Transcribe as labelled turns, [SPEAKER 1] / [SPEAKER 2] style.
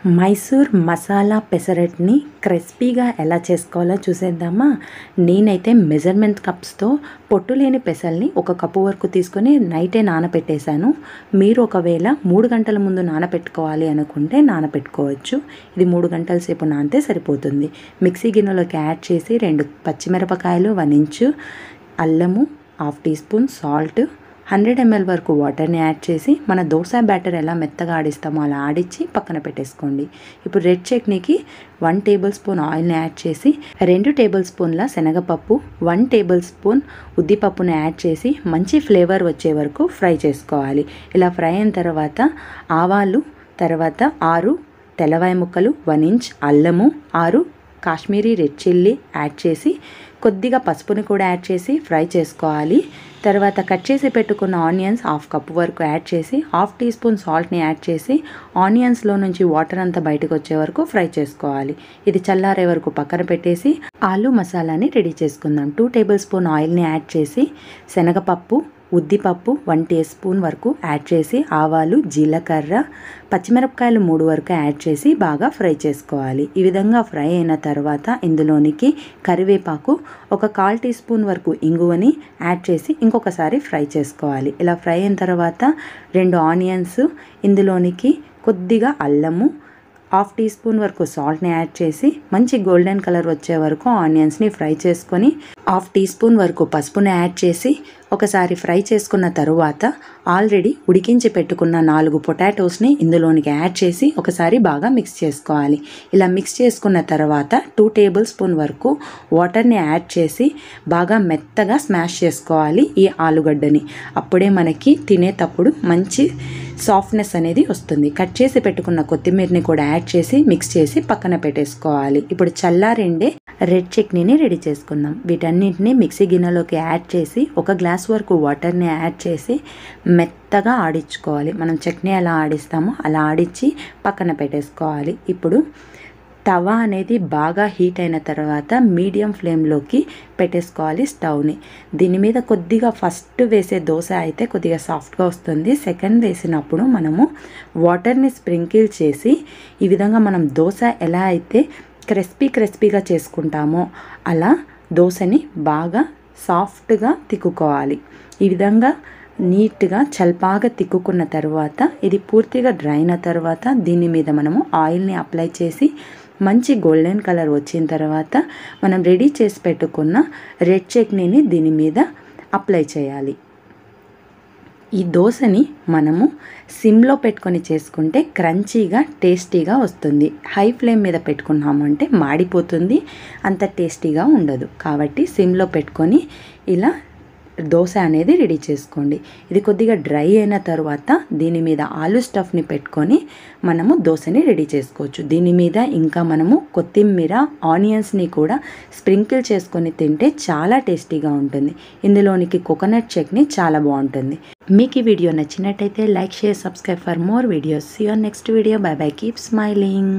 [SPEAKER 1] మైసూర్ మసాలా పెసరట్ని క్రిస్పీగా ఎలా చేసుకోవాలో చూసేద్దామా నేనైతే మెజర్మెంట్ కప్స్తో పొట్టు లేని పెసల్ని ఒక కప్పు వరకు తీసుకొని నైటే నానపెట్టేశాను మీరు ఒకవేళ మూడు గంటల ముందు నానపెట్టుకోవాలి అనుకుంటే నానపెట్టుకోవచ్చు ఇది మూడు గంటల సేపు నానితే సరిపోతుంది మిక్సీ గిన్నెలోకి యాడ్ చేసి రెండు పచ్చిమిరపకాయలు వన్ ఇంచు అల్లము half teaspoon salt hundred ML వరకు వాటర్ని యాడ్ చేసి మన దోశ బ్యాటర్ ఎలా మెత్తగా ఆడిస్తామో అలా ఆడించి పక్కన పెట్టేసుకోండి ఇప్పుడు రెడ్ చట్నీకి వన్ టేబుల్ స్పూన్ ఆయిల్ని యాడ్ చేసి రెండు టేబుల్ స్పూన్ల శనగపప్పు వన్ టేబుల్ స్పూన్ ఉద్దిపప్పును యాడ్ చేసి మంచి ఫ్లేవర్ వచ్చే వరకు ఫ్రై చేసుకోవాలి ఇలా ఫ్రై అయిన తర్వాత ఆవాలు తర్వాత ఆరు తెల్లవాయ ముక్కలు వన్ ఇంచ్ అల్లము ఆరు కాశ్మీరీ రెడ్ చిల్లీ యాడ్ చేసి కొద్దిగా పసుపుని కూడా యాడ్ చేసి ఫ్రై చేసుకోవాలి తర్వాత కట్ చేసి పెట్టుకున్న ఆనియన్స్ హాఫ్ కప్ వరకు యాడ్ చేసి హాఫ్ టీ స్పూన్ సాల్ట్ని యాడ్ చేసి ఆనియన్స్లో నుంచి వాటర్ అంతా బయటకు వచ్చే వరకు ఫ్రై చేసుకోవాలి ఇది చల్లారే వరకు పక్కన పెట్టేసి ఆలు మసాలాని రెడీ చేసుకుందాం టూ టేబుల్ స్పూన్ ఆయిల్ని యాడ్ చేసి శనగపప్పు ఉద్దిపప్పు వన్ టీ స్పూన్ వరకు యాడ్ చేసి ఆవాలు జీలకర్ర పచ్చిమిరపకాయలు మూడు వరకు యాడ్ చేసి బాగా ఫ్రై చేసుకోవాలి ఈ విధంగా ఫ్రై అయిన తర్వాత ఇందులోనికి కరివేపాకు ఒక కాల్ టీ స్పూన్ వరకు ఇంగువని యాడ్ చేసి ఇంకొకసారి ఫ్రై చేసుకోవాలి ఇలా ఫ్రై అయిన తర్వాత రెండు ఆనియన్స్ ఇందులోనికి కొద్దిగా అల్లము హాఫ్ టీ స్పూన్ వరకు సాల్ట్ని యాడ్ చేసి మంచి గోల్డెన్ కలర్ వచ్చే వరకు ఆనియన్స్ని ఫ్రై చేసుకొని హాఫ్ టీ స్పూన్ వరకు పసుపుని యాడ్ చేసి ఒకసారి ఫ్రై చేసుకున్న తరువాత ఆల్రెడీ ఉడికించి పెట్టుకున్న నాలుగు పొటాటోస్ని ఇందులోనికి యాడ్ చేసి ఒకసారి బాగా మిక్స్ చేసుకోవాలి ఇలా మిక్స్ చేసుకున్న తర్వాత టూ టేబుల్ స్పూన్ వరకు వాటర్ని యాడ్ చేసి బాగా మెత్తగా స్మాష్ చేసుకోవాలి ఈ ఆలుగడ్డని అప్పుడే మనకి తినేటప్పుడు మంచి సాఫ్ట్నెస్ అనేది వస్తుంది కట్ చేసి పెట్టుకున్న కొత్తిమీరని కూడా యాడ్ చేసి మిక్స్ చేసి పక్కన పెట్టేసుకోవాలి ఇప్పుడు చల్లారెండే రెడ్ చట్నీని రెడీ చేసుకుందాం వీటన్నింటిని మిక్సీ గిన్నెలోకి యాడ్ చేసి ఒక గ్లాస్ వరకు వాటర్ని యాడ్ చేసి మెత్తగా ఆడించుకోవాలి మనం చట్నీ ఎలా ఆడిస్తామో అలా ఆడించి పక్కన పెట్టేసుకోవాలి ఇప్పుడు తవా అనేది బాగా హీట్ అయిన తర్వాత మీడియం ఫ్లేమ్లోకి పెట్టేసుకోవాలి స్టవ్ని దీని మీద కొద్దిగా ఫస్ట్ వేసే దోశ అయితే కొద్దిగా సాఫ్ట్గా వస్తుంది సెకండ్ వేసినప్పుడు మనము వాటర్ని స్ప్రింకిల్ చేసి ఈ విధంగా మనం దోశ ఎలా అయితే క్రిస్పీ క్రిస్పీగా చేసుకుంటామో అలా దోశని బాగా సాఫ్ట్గా తిక్కుకోవాలి ఈ విధంగా నీట్గా చల్పాగా తిక్కుకున్న తర్వాత ఇది పూర్తిగా డ్రై అయిన తర్వాత దీని మీద మనము ఆయిల్ని అప్లై చేసి మంచి గోల్డెన్ కలర్ వచ్చిన తర్వాత మనం రెడీ చేసి పెట్టుకున్న రెడ్ చట్నీని దీని మీద అప్లై చేయాలి ఈ దోశని మనము సిమ్లో పెట్టుకొని చేసుకుంటే క్రంచీగా టేస్టీగా వస్తుంది హై ఫ్లేమ్ మీద పెట్టుకున్నామంటే మాడిపోతుంది అంత టేస్టీగా ఉండదు కాబట్టి సిమ్లో పెట్టుకొని ఇలా దోశ అనేది రెడీ చేసుకోండి ఇది కొద్దిగా డ్రై అయిన తర్వాత దీని మీద ఆలు స్టఫ్ని పెట్టుకొని మనము దోశని రెడీ చేసుకోవచ్చు దీని మీద ఇంకా మనము కొత్తిమీర ఆనియన్స్ని కూడా స్ప్రింకిల్ చేసుకొని తింటే చాలా టేస్టీగా ఉంటుంది ఇందులోనికి కోకోనట్ చట్నీ చాలా బాగుంటుంది మీకు ఈ వీడియో నచ్చినట్టయితే like share subscribe for more videos your next video bye bye keep smiling